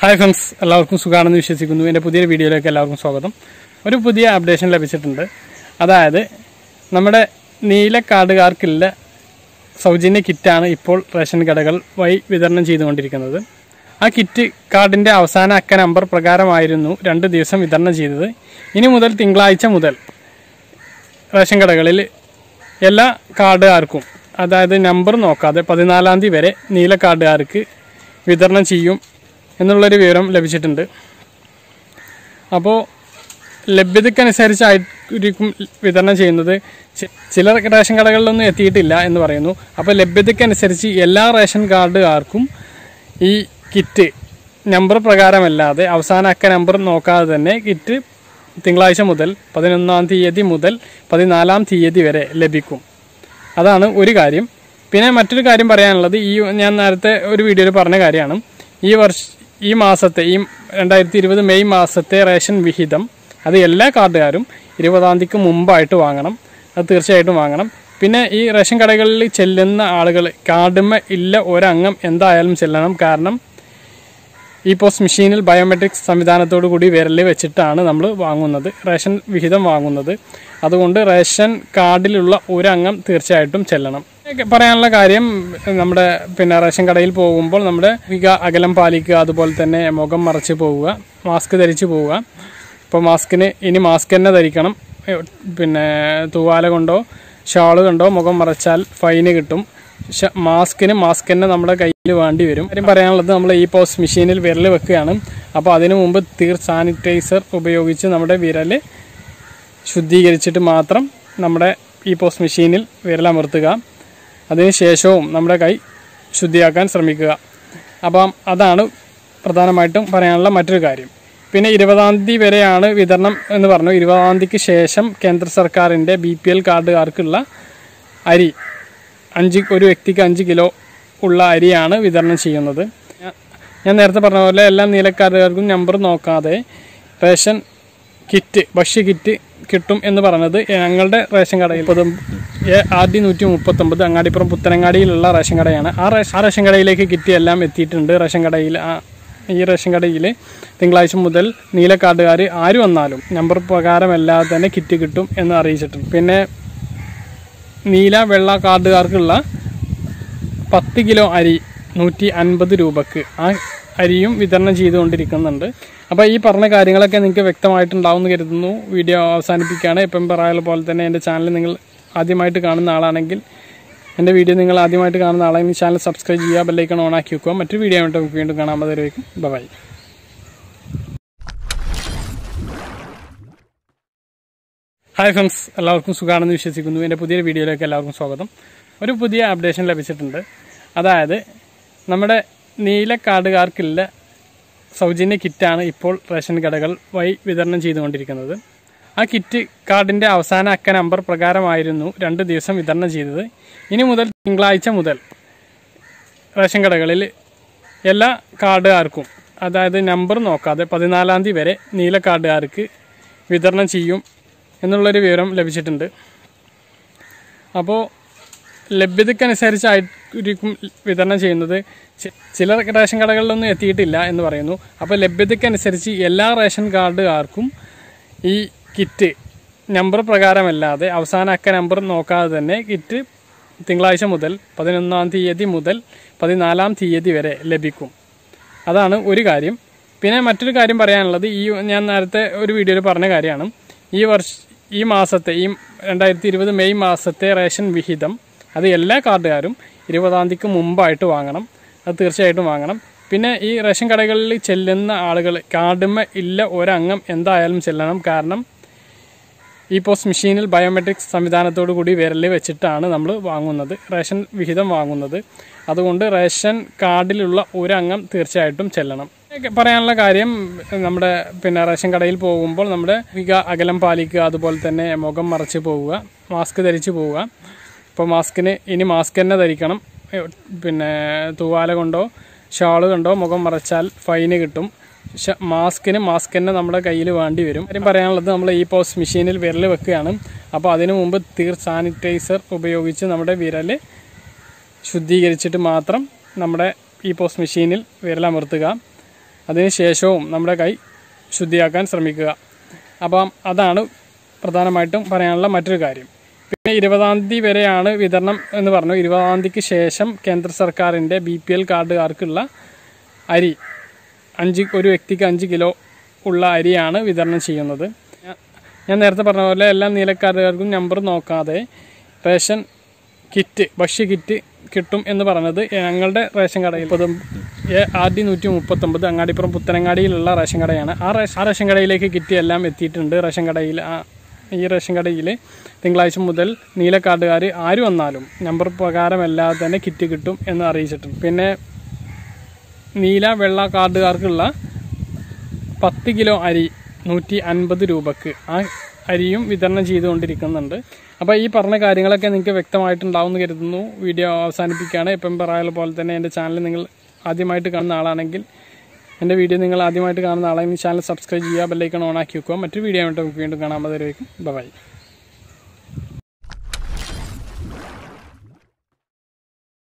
hi friends എല്ലാവർക്കും സുഖമാണെന്ന് വിശ്വസിക്കുന്നു എൻ്റെ പുതിയ വീഡിയോയിലേക്ക് എല്ലാവർക്കും സ്വാഗതം ഒരു പുതിയ അപ്ഡേഷൻ ലഭിച്ചിട്ടുണ്ട് അതായത് നമ്മുടെ നീലക്കാർഡുകാർക്കുള്ള സൗജന്യ കിറ്റാണ് ഇപ്പോൾ റേഷൻ കടകൾ വഴി വിതരണം ചെയ്തുകൊണ്ടിരിക്കുന്നത് ആ കിറ്റ് കാർഡിൻ്റെ അവസാന അക്ക നമ്പർ പ്രകാരമായിരുന്നു രണ്ട് ദിവസം വിതരണം ചെയ്തത് ഇനി മുതൽ തിങ്കളാഴ്ച മുതൽ റേഷൻ കടകളിൽ എല്ലാ കാർഡുകാർക്കും അതായത് നമ്പർ നോക്കാതെ പതിനാലാം തീയതി വരെ നീല കാർഡുകാർക്ക് വിതരണം ചെയ്യും എന്നുള്ളൊരു വിവരം ലഭിച്ചിട്ടുണ്ട് അപ്പോൾ ലഭ്യതയ്ക്കനുസരിച്ചായിരിക്കും വിതരണം ചെയ്യുന്നത് ചി- ചില റേഷൻ കടകളിലൊന്നും എത്തിയിട്ടില്ല എന്ന് പറയുന്നു അപ്പോൾ ലഭ്യതയ്ക്കനുസരിച്ച് എല്ലാ റേഷൻ കാർഡുകാർക്കും ഈ കിറ്റ് നമ്പർ പ്രകാരമല്ലാതെ അവസാന അക്ക നമ്പർ നോക്കാതെ തന്നെ കിറ്റ് തിങ്കളാഴ്ച മുതൽ പതിനൊന്നാം തീയതി മുതൽ പതിനാലാം തീയതി വരെ ലഭിക്കും അതാണ് ഒരു കാര്യം പിന്നെ മറ്റൊരു കാര്യം പറയാനുള്ളത് ഈ ഞാൻ നേരത്തെ ഒരു വീഡിയോയിൽ പറഞ്ഞ കാര്യമാണ് ഈ വർഷ ഈ മാസത്തെ ഈ രണ്ടായിരത്തി ഇരുപത് മെയ് മാസത്തെ റേഷൻ വിഹിതം അത് എല്ലാ കാർഡുകാരും ഇരുപതാം തീയതിക്ക് മുമ്പായിട്ട് വാങ്ങണം അത് തീർച്ചയായിട്ടും വാങ്ങണം പിന്നെ ഈ റേഷൻ കടകളിൽ ചെല്ലുന്ന ആളുകൾ കാർഡുമ്മ ഇല്ല ഒരംഗം എന്തായാലും ചെല്ലണം കാരണം ഈ പോസ്റ്റ് മെഷീനിൽ ബയോമെട്രിക്സ് സംവിധാനത്തോടു കൂടി വിരൽ വെച്ചിട്ടാണ് നമ്മൾ വാങ്ങുന്നത് റേഷൻ വിഹിതം വാങ്ങുന്നത് അതുകൊണ്ട് റേഷൻ കാർഡിലുള്ള ഒരു അംഗം തീർച്ചയായിട്ടും ചെല്ലണം ഒക്കെ പറയാനുള്ള കാര്യം നമ്മുടെ പിന്നെ റേഷൻ കടയിൽ പോകുമ്പോൾ നമ്മുടെ വിക അകലം പാലിക്കുക അതുപോലെ തന്നെ മുഖം മറച്ച് പോവുക മാസ്ക് ധരിച്ച് പോവുക ഇപ്പോൾ മാസ്കിന് ഇനി മാസ്ക് തന്നെ ധരിക്കണം ഏ, പിന്നെ തൂവാല കൊണ്ടോ ഷാള് കൊണ്ടോ മുഖം മറച്ചാൽ ഫൈന് കിട്ടും ഷ- മാസ്കിന് മാസ്ക് തന്നെ നമ്മുടെ കയ്യിൽ വേണ്ടി വരും കാര്യം പറയാനുള്ളത് നമ്മൾ ഈ പോസ്റ്റ് മെഷീനിൽ വിരൽ വെക്കുകയാണ് അപ്പോൾ അതിനു മുമ്പ് തീർ സാനിറ്റൈസർ ഉപയോഗിച്ച് നമ്മുടെ വിരൽ ശുദ്ധീകരിച്ചിട്ട് മാത്രം നമ്മുടെ ഈ പോസ്റ്റ് മെഷീനിൽ വിരലമർത്തുക അതിനുശേഷവും നമ്മുടെ കൈ ശുദ്ധിയാക്കാൻ ശ്രമിക്കുക അപ്പം അതാണ് പ്രധാനമായിട്ടും പറയാനുള്ള മറ്റൊരു കാര്യം പിന്നെ ഇരുപതാം തീയതി വരെയാണ് വിതരണം എന്ന് പറഞ്ഞു ഇരുപതാം തീയതിക്ക് ശേഷം കേന്ദ്ര സർക്കാരിൻ്റെ ബി പി എൽ കാർഡുകാർക്കുള്ള അരി അഞ്ച് ഒരു വ്യക്തിക്ക് അഞ്ച് കിലോ ഉള്ള അരിയാണ് വിതരണം ചെയ്യുന്നത് ഞാൻ- ഞാൻ നേരത്തെ പറഞ്ഞ പോലെ എല്ലാ നീലക്കാർഡുകാർക്കും നമ്പർ നോക്കാതെ റേഷൻ കിറ്റ് ഭക്ഷ്യ കിറ്റ് കിട്ടും എന്ന് പറഞ്ഞത് ഞങ്ങളുടെ റേഷൻ കടയിൽ പൊതു ആർ ഡി നൂറ്റി മുപ്പത്തൊമ്പത് അങ്ങാടിപ്പുറം പുത്തനങ്ങാടിയിലുള്ള റേഷൻ കടയാണ് ആ റേഷൻ ആ റേഷൻ കടയിലേക്ക് കിറ്റ് എല്ലാം എത്തിയിട്ടുണ്ട് റേഷൻ കടയിൽ ആ ഈ റേഷൻ കടയിൽ തിങ്കളാഴ്ച മുതൽ നീല കാർഡുകാർ ആര് വന്നാലും നമ്പർ പ്രകാരമല്ലാതെ തന്നെ കിറ്റ് കിട്ടും എന്ന് അറിയിച്ചിട്ടുണ്ട് പിന്നെ നീല വെള്ള കാർഡുകാർക്കുള്ള പത്ത് കിലോ അരി നൂറ്റി അൻപത് രൂപക്ക് ആ അരിയും വിതരണം ചെയ്തുകൊണ്ടിരിക്കുന്നുണ്ട് അപ്പോൾ ഈ പറഞ്ഞ കാര്യങ്ങളൊക്കെ നിങ്ങൾക്ക് വ്യക്തമായിട്ടുണ്ടാവുമെന്ന് കരുതുന്നു വീഡിയോ അവസാനിപ്പിക്കുകയാണ് ഇപ്പം പറയാനുള്ള പോലെ തന്നെ എൻ്റെ ചാനൽ നിങ്ങൾ ആദ്യമായിട്ട് കാണുന്ന ആളാണെങ്കിൽ എൻ്റെ വീഡിയോ നിങ്ങൾ ആദ്യമായിട്ട് കാണുന്ന ആളാണെങ്കിൽ ചാനൽ സബ്സ്ക്രൈബ് ചെയ്യുക ബെല്ലൈക്കൺ ഓൺ ആക്കി വെക്കുക മറ്റൊരു വീഡിയോ ആയിട്ട് നമുക്ക് വീണ്ടും കാണാൻ മതിയായിരിക്കും ബൈ ഹായ് ഫ്രണ്ട്സ് എല്ലാവർക്കും സുഖമാണെന്ന് വിശ്വസിക്കുന്നു എൻ്റെ പുതിയ വീഡിയോയിലേക്ക് എല്ലാവർക്കും സ്വാഗതം ഒരു പുതിയ അപ്ഡേഷൻ ലഭിച്ചിട്ടുണ്ട് അതായത് നമ്മുടെ നീല കാർഡുകാർക്കുള്ള സൗജന്യ കിറ്റാണ് ഇപ്പോൾ റേഷൻ കടകൾ വഴി വിതരണം ചെയ്തുകൊണ്ടിരിക്കുന്നത് ആ കിറ്റ് കാർഡിൻ്റെ അവസാന അക്ക നമ്പർ പ്രകാരമായിരുന്നു രണ്ട് ദിവസം വിതരണം ചെയ്തത് ഇനി മുതൽ തിങ്കളാഴ്ച മുതൽ റേഷൻ കടകളിൽ എല്ലാ കാർഡുകാർക്കും അതായത് നമ്പർ നോക്കാതെ പതിനാലാം തീയതി വരെ നീല കാർഡുകാർക്ക് വിതരണം ചെയ്യും എന്നുള്ളൊരു വിവരം ലഭിച്ചിട്ടുണ്ട് അപ്പോൾ ലഭ്യതയ്ക്കനുസരിച്ചായിരിക്കും വിതരണം ചെയ്യുന്നത് ചി- ചില റേഷൻ കടകളിലൊന്നും എത്തിയിട്ടില്ല എന്ന് പറയുന്നു അപ്പോൾ ലഭ്യതയ്ക്കനുസരിച്ച് എല്ലാ റേഷൻ കാർഡുകാർക്കും ഈ കിറ്റ് നമ്പർ പ്രകാരമല്ലാതെ അവസാന അക്ക നമ്പർ നോക്കാതെ തന്നെ കിറ്റ് തിങ്കളാഴ്ച മുതൽ പതിനൊന്നാം തീയതി മുതൽ പതിനാലാം തീയതി വരെ ലഭിക്കും അതാണ് ഒരു കാര്യം പിന്നെ മറ്റൊരു കാര്യം പറയാനുള്ളത് ഈ ഞാൻ നേരത്തെ ഒരു വീഡിയോയിൽ പറഞ്ഞ കാര്യമാണ് ഈ വർഷ ഈ മാസത്തെ ഈ രണ്ടായിരത്തി ഇരുപത് മെയ് മാസത്തെ റേഷൻ വിഹിതം അത് എല്ലാ കാർഡുകാരും ഇരുപതാം തീയതിക്ക് മുമ്പായിട്ട് വാങ്ങണം അത് തീർച്ചയായിട്ടും വാങ്ങണം പിന്നെ ഈ റേഷൻ കടകളിൽ ചെല്ലുന്ന ആളുകൾ കാർഡുമ്മ ഇല്ല ഒരംഗം എന്തായാലും ചെല്ലണം കാരണം ഈ പോസ്റ്റ് മെഷീനിൽ ബയോമെട്രിക്സ് സംവിധാനത്തോടു കൂടി വിരൽ വെച്ചിട്ടാണ് നമ്മൾ വാങ്ങുന്നത് റേഷൻ വിഹിതം വാങ്ങുന്നത് അതുകൊണ്ട് റേഷൻ കാർഡിലുള്ള ഒരു അംഗം തീർച്ചയായിട്ടും ചെല്ലണം ഒക്കെ പറയാനുള്ള കാര്യം നമ്മുടെ പിന്നെ റേഷൻ കടയിൽ പോകുമ്പോൾ നമ്മുടെ വിക അകലം പാലിക്കുക അതുപോലെ തന്നെ മുഖം മറച്ച് പോവുക മാസ്ക് ധരിച്ച് പോവുക ഇപ്പോൾ മാസ്കിന് ഇനി മാസ്ക് തന്നെ ധരിക്കണം ഏ, പിന്നെ തൂവാല കൊണ്ടോ ഷാള് കൊണ്ടോ മുഖം മറച്ചാൽ ഫൈന് കിട്ടും ഷ- മാസ്കിന് മാസ്ക് തന്നെ നമ്മുടെ കയ്യിൽ വേണ്ടി വരും കാര്യം പറയാനുള്ളത് നമ്മൾ ഈ പോസ്റ്റ് മെഷീനിൽ വിരൽ വെക്കുകയാണ് അപ്പോൾ അതിനു മുമ്പ് തീർ സാനിറ്റൈസർ ഉപയോഗിച്ച് നമ്മുടെ വിരൽ ശുദ്ധീകരിച്ചിട്ട് മാത്രം നമ്മുടെ ഈ പോസ്റ്റ് മെഷീനിൽ വിരലമർത്തുക അതിനുശേഷവും നമ്മുടെ കൈ ശുദ്ധിയാക്കാൻ ശ്രമിക്കുക അപ്പം അതാണ് പ്രധാനമായിട്ടും പറയാനുള്ള മറ്റൊരു കാര്യം പിന്നെ ഇരുപതാം തീയതി വരെയാണ് വിതരണം എന്ന് പറഞ്ഞു ഇരുപതാം തീയതിക്ക് ശേഷം കേന്ദ്ര സർക്കാരിൻ്റെ ബി പി എൽ കാർഡുകാർക്കുള്ള അരി അഞ്ച് ഒരു വ്യക്തിക്ക് അഞ്ച് കിലോ ഉള്ള അരിയാണ് വിതരണം ചെയ്യുന്നത് ഞാൻ- ഞാൻ നേരത്തെ പറഞ്ഞ പോലെ എല്ലാ നീലക്കാർഡുകാർക്കും നമ്പർ നോക്കാതെ റേഷൻ കിറ്റ് ഭക്ഷ്യ കിറ്റ് കിട്ടും എന്ന് പറഞ്ഞത് ഞങ്ങളുടെ റേഷൻ കടയിൽ പൊതു ആർ ഡി നൂറ്റി മുപ്പത്തൊമ്പത് അങ്ങാടിപ്പുറം പുത്തനങ്ങാടിയിലുള്ള റേഷൻ കടയാണ് ആ റേഷൻ ആ റേഷൻ കടയിലേക്ക് കിറ്റ് എല്ലാം എത്തിയിട്ടുണ്ട് റേഷൻ കടയിൽ ആ ഈ റേഷൻ കടയിൽ തിങ്കളാഴ്ച മുതൽ നീല കാർഡുകാർ ആര് വന്നാലും നമ്പർ പ്രകാരമല്ലാതെ തന്നെ കിറ്റ് കിട്ടും എന്ന് അറിയിച്ചിട്ടുണ്ട് പിന്നെ നീല വെള്ള കാർഡുകാർക്കുള്ള പത്ത് കിലോ അരി നൂറ്റി അൻപത് രൂപക്ക് ആ അരിയും വിതരണം ചെയ്തുകൊണ്ടിരിക്കുന്നുണ്ട് അപ്പോൾ ഈ പറഞ്ഞ കാര്യങ്ങളൊക്കെ നിങ്ങൾക്ക് വ്യക്തമായിട്ടുണ്ടാവുമെന്ന് കരുതുന്നു വീഡിയോ അവസാനിപ്പിക്കുകയാണ് ഇപ്പം പറയാനുള്ള പോലെ തന്നെ എൻ്റെ ചാനൽ നിങ്ങൾ ആദ്യമായിട്ട് കാണുന്ന ആളാണെങ്കിൽ എൻ്റെ വീഡിയോ നിങ്ങൾ ആദ്യമായിട്ട് കാണുന്ന ആളാണെങ്കിൽ ചാനൽ സബ്സ്ക്രൈബ് ചെയ്യുക ബെല്ലൈക്കൺ ഓൺ ആക്കി വെക്കുക മറ്റൊരു വീഡിയോ ആയിട്ട് നമുക്ക് വീണ്ടും കാണാൻ മതി ബൈ